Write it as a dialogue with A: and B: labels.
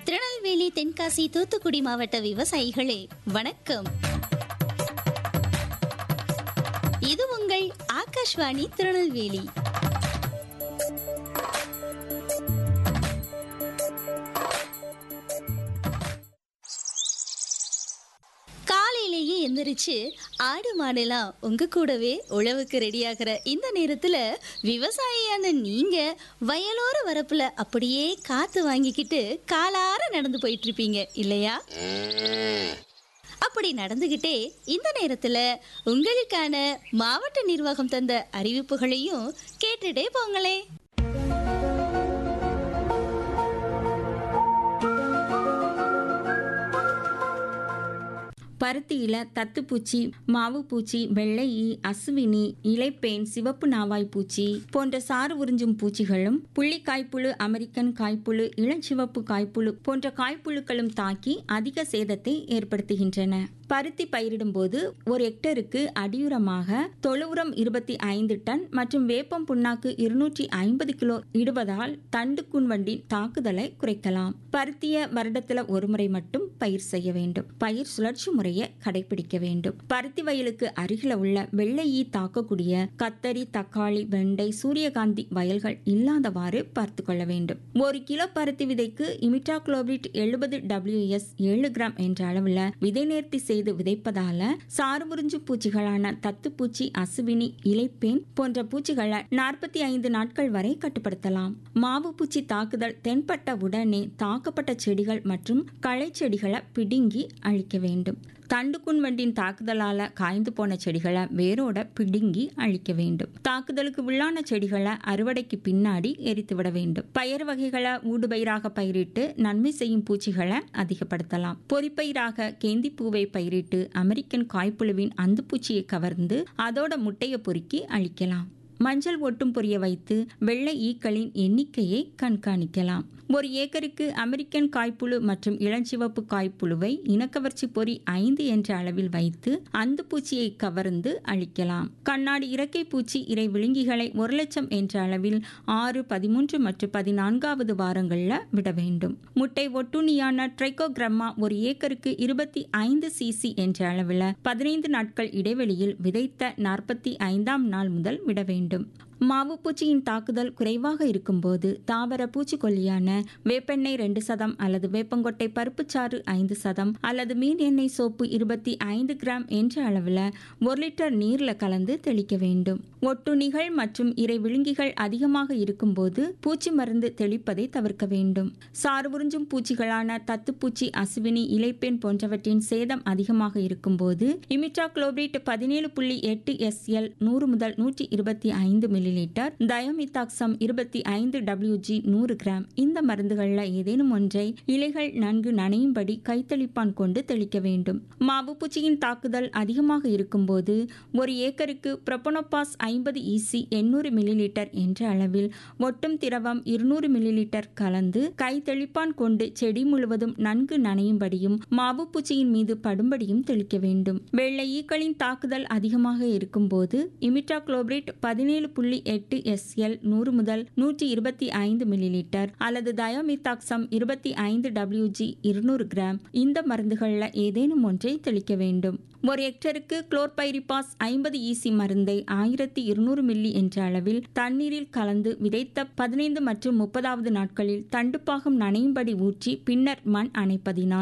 A: திருநெல்வேலி தென்காசி தூத்துக்குடி மாவட்ட விவசாயிகளே வணக்கம் இது உங்கள் ஆகாஷ்வாணி திருநெல்வேலி காலையிலேயே எந்திரிச்சு ஆடு மாடுலாம் உங்க கூடவே உழவுக்கு ரெடியாகிற இந்த நேரத்துல விவசாயியான நீங்க வயலோர வரப்புல அப்படியே காத்து வாங்கிக்கிட்டு காலார நடந்து போயிட்டு இருப்பீங்க இல்லையா அப்படி நடந்துகிட்டே இந்த நேரத்துல உங்களுக்கான மாவட்ட நிர்வாகம் தந்த அறிவிப்புகளையும் கேட்டுட்டே போங்களே
B: பருத்தியில தத்துப்பூச்சி மாவு பூச்சி வெள்ளை ஈ அசுவினி இலைப்பேன் சிவப்பு நாவாய் பூச்சி போன்ற சாறு உறிஞ்சும் பூச்சிகளும் புள்ளி காய்ப்புழு அமெரிக்கன் காய்ப்புழு இளஞ்சிவப்பு காய்ப்புழு போன்ற காய்ப்புழுக்களும் தாக்கி அதிக சேதத்தை ஏற்படுத்துகின்றன பருத்தி பயிரிடும்போது ஒரு ஹெக்டருக்கு அடியுரமாக தொழு உரம் இருபத்தி ஐந்து டன் மற்றும் வேப்பம் புண்ணாக்கு இருநூற்றி ஐம்பது கிலோ இடுவதால் தண்டு கூன்வண்டின் தாக்குதலை குறைக்கலாம் பருத்திய வருடத்துல ஒரு முறை மட்டும் பயிர் செய்ய வேண்டும் பயிர் சுழற்சி முறையை கடைபிடிக்க வேண்டும் பருத்தி வயலுக்கு அருகில உள்ள வெள்ளை ஈ தாக்கக்கூடிய கத்தரி தக்காளி வெண்டை சூரியகாந்தி வயல்கள் இல்லாதவாறு பார்த்து கொள்ள வேண்டும் ஒரு கிலோ பருத்தி விதைக்கு இமிட்டாக்ளோபிரிட் எழுபது டபிள்யூஎஸ் ஏழு கிராம் என்ற அளவுல விதை நேர்த்தி செய்து விதைப்பதால சாறு உறிஞ்சு பூச்சிகளான தத்துப்பூச்சி அசுவினி இலைப்பேன் போன்ற பூச்சிகளை நாற்பத்தி ஐந்து நாட்கள் வரை கட்டுப்படுத்தலாம் மாவு பூச்சி தாக்குதல் தென்பட்ட உடனே தாக்கப்பட்ட செடிகள் மற்றும் களை செடிகளை பிடுங்கி அழிக்க வேண்டும் தண்டுக்குன்வண்டின் தாக்குதலால காய்ந்து போன செடிகளை வேரோட பிடுங்கி அழிக்க வேண்டும் தாக்குதலுக்கு உள்ளான செடிகளை அறுவடைக்கு பின்னாடி எரித்து விட வேண்டும் பயிர் வகைகளை ஊடுபயிராக பயிரிட்டு நன்மை செய்யும் பூச்சிகளை அதிகப்படுத்தலாம் பொறிப்பயிராக கேந்தி பூவை பயிரிட்டு அமெரிக்கன் காய்ப்புழுவின் அந்துப்பூச்சியை கவர்ந்து அதோட முட்டையை பொறுக்கி அழிக்கலாம் மஞ்சள் ஒட்டும் பொரிய வைத்து வெள்ளை ஈக்களின் எண்ணிக்கையை கண்காணிக்கலாம் ஒரு ஏக்கருக்கு அமெரிக்கன் காய்ப்புழு மற்றும் இளஞ்சிவப்பு காய்ப்புழுவை இனக்கவர்ச்சி பொறி ஐந்து என்ற அளவில் வைத்து அந்த பூச்சியை கவர்ந்து அழிக்கலாம் கண்ணாடி இறக்கை பூச்சி இறை விழுங்கிகளை ஒரு லட்சம் என்ற அளவில் ஆறு பதிமூன்று மற்றும் பதினான்காவது வாரங்களில் விட வேண்டும் முட்டை ஒட்டுண்ணியான ட்ரைகோகிரம்மா ஒரு ஏக்கருக்கு இருபத்தி ஐந்து சிசி என்ற அளவில் பதினைந்து நாட்கள் இடைவெளியில் விதைத்த நாற்பத்தி ஐந்தாம் நாள் முதல் விட வேண்டும் மாவு பூச்சியின் தாக்குதல் குறைவாக இருக்கும்போது தாவர பூச்சிக்கொல்லியான வேப்பெண்ணெய் ரெண்டு சதம் அல்லது வேப்பங்கொட்டை பருப்புச்சாறு ஐந்து சதம் அல்லது மீன் எண்ணெய் சோப்பு இருபத்தி ஐந்து கிராம் என்ற அளவில் ஒரு லிட்டர் நீரில் கலந்து தெளிக்க வேண்டும் ஒட்டுண்ணிகள் மற்றும் இறை விழுங்கிகள் அதிகமாக இருக்கும்போது பூச்சி மருந்து தெளிப்பதை தவிர்க்க வேண்டும் சாறு உறிஞ்சும் பூச்சிகளான தத்துப்பூச்சி அசுவினி இலைப்பெண் போன்றவற்றின் சேதம் அதிகமாக இருக்கும்போது இமிட்டாக்ளோபிரிட் பதினேழு புள்ளி எட்டு எஸ்எல் நூறு முதல் நூற்றி இருபத்தி ஐந்து மில்லி லிட்டர் டயோமித்தாக்சம் இருபத்தி ஐந்து டபிள்யூஜி நூறு கிராம் இந்த மருந்துகளில் ஏதேனும் ஒன்றை இலைகள் நன்கு நனையும்படி கைத்தளிப்பான் கொண்டு தெளிக்க வேண்டும் மாவு பூச்சியின் தாக்குதல் அதிகமாக இருக்கும்போது ஒரு ஏக்கருக்கு ப்ரொபனோபாஸ் ஐம்பது இசி எண்ணூறு மில்லி லிட்டர் என்ற அளவில் ஒட்டும் திரவம் இருநூறு மில்லி லிட்டர் கலந்து கை தெளிப்பான் கொண்டு செடி முழுவதும் நன்கு நனையும்படியும் மாவு பூச்சியின் மீது படும்படியும் தெளிக்க வேண்டும் வெள்ளை ஈக்களின் தாக்குதல் அதிகமாக இருக்கும்போது இமிட்டாக்ளோபிரிட் பதினேழு புள்ளி எட்டு எஸ்எல் நூறு முதல் நூற்றி இருபத்தி ஐந்து மில்லி லிட்டர் அல்லது தயோமித்தாக்சம் இருபத்தி ஐந்து டபிள்யூஜி இருநூறு கிராம் இந்த மருந்துகளில் ஏதேனும் ஒன்றை தெளிக்க வேண்டும் ஒரு ஹெக்டருக்கு குளோர்பைரிபாஸ் ஐம்பது ஈசி மருந்தை ஆயிரத்தி இருநூறு மில்லி என்ற அளவில் தண்ணீரில் கலந்து விதைத்த பதினைந்து மற்றும் முப்பதாவது நாட்களில் தண்டுப்பாகம் நனையும்படி ஊற்றி பின்னர் மண் அணைப்பதினால்